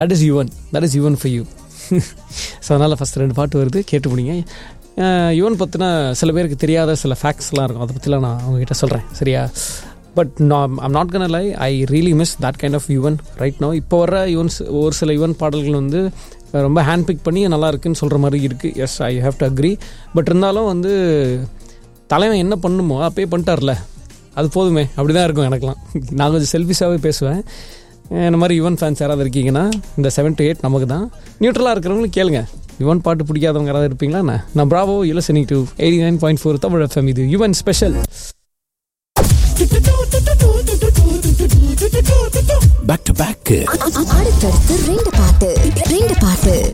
That is Yuvan that is Yuvan for you so அதனால் first ரெண்டு பாட்டு வருது கேட்டு பிடிங்க யுவன் பற்றின சில பேருக்கு தெரியாத சில ஃபேக்ட்ஸ்லாம் இருக்கும் அதை பற்றிலாம் நான் அவங்ககிட்ட சொல்கிறேன் சரியா but I'm not gonna lie I really miss that kind of Yuvan right no இப்போ வர யுவன்ஸ் ஒரு சில யுவன் பாடல்கள் வந்து ரொம்ப ஹேண்ட் பிக் பண்ணி நல்லா இருக்குன்னு சொல்கிற மாதிரி இருக்குது yes I have to agree but இருந்தாலும் வந்து தலைவன் என்ன பண்ணுமோ அப்பயே பண்ணிட்டார்ல அது போதுமே அப்படி தான் இருக்கும் எனக்குலாம் நான் கொஞ்சம் செல்ஃபிஷாகவே பேசுவேன் இந்த மாதிரி யுவன் ஃபேன்ஸ் யாராவது இருக்கீங்கன்னா இந்த செவன் டு எயிட் நமக்கு தான் நியூட்ரலாக இருக்கிறவங்களும் கேளுங்க யுவன் பாட்டு பிடிக்காதவங்க யாராவது இருப்பீங்களா என்ன? நான் bravo you're listening to eighty nine point four Tamil FM இது Yuvan special back to back அடுத்தடுத்து ரெண்டு பாட்டு ரெண்டு பாட்டு